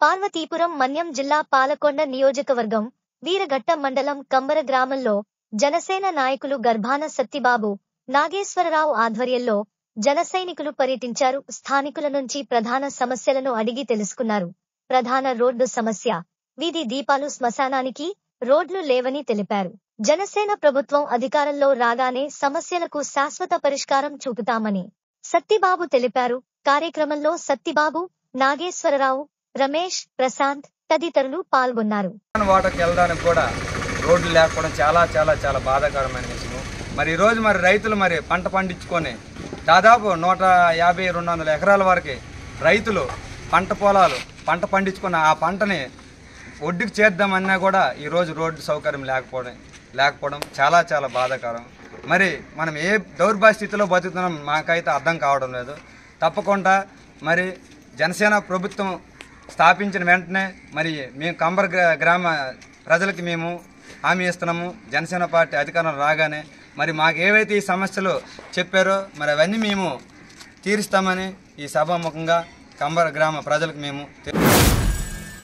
పార్వతీపురం మన్యం జిల్లా పాలకొండ నియోజకవర్గం వీరఘట్ట మండలం కంబర గ్రామంలో జనసేన నాయకులు గర్భాన సత్తిబాబు నాగేశ్వరరావు ఆధ్వర్యంలో జనసైనికులు పర్యటించారు స్థానికుల నుంచి ప్రధాన సమస్యలను అడిగి తెలుసుకున్నారు ప్రధాన రోడ్డు సమస్య వీధి దీపాలు శ్మశానానికి రోడ్లు లేవని తెలిపారు జనసేన ప్రభుత్వం అధికారంలో రాగానే సమస్యలకు శాశ్వత పరిష్కారం చూపుతామని సత్తిబాబు తెలిపారు కార్యక్రమంలో సత్తిబాబు నాగేశ్వరరావు రమేష్ ప్రశాంత్ తదితరులు పాల్గొన్నారు వాటర్కి వెళ్ళడానికి కూడా రోడ్లు లేకపోవడం చాలా చాలా చాలా బాధాకరమైన విషయం మరి ఈరోజు మరి రైతులు మరి పంట పండించుకొని దాదాపు నూట యాభై రెండు వందల ఎకరాల వరకు రైతులు పంట పొలాలు పంట పండించుకున్న ఆ పంటని ఒడ్డుకు చేద్దామన్నా కూడా ఈరోజు రోడ్డు సౌకర్యం లేకపోవడం లేకపోవడం చాలా చాలా బాధాకరం మరి మనం ఏ దౌర్భాగ్య స్థితిలో బతుకుతున్నాం మాకైతే అర్థం కావడం లేదు తప్పకుండా మరి జనసేన ప్రభుత్వం స్థాపించిన వెంటనే మరి మేము కంబర్ గ్రా- గ్రామ ప్రజలకి మేము హామీ ఇస్తున్నాము జనసేన పార్టీ అధికారం రాగానే మరి మాకు ఏవైతే ఈ సమస్యలు చెప్పారో మరి అవన్నీ మేము తీరుస్తామని ఈ సభాముఖంగా కంబర్ గ్రామ ప్రజలకు మేము తెలి-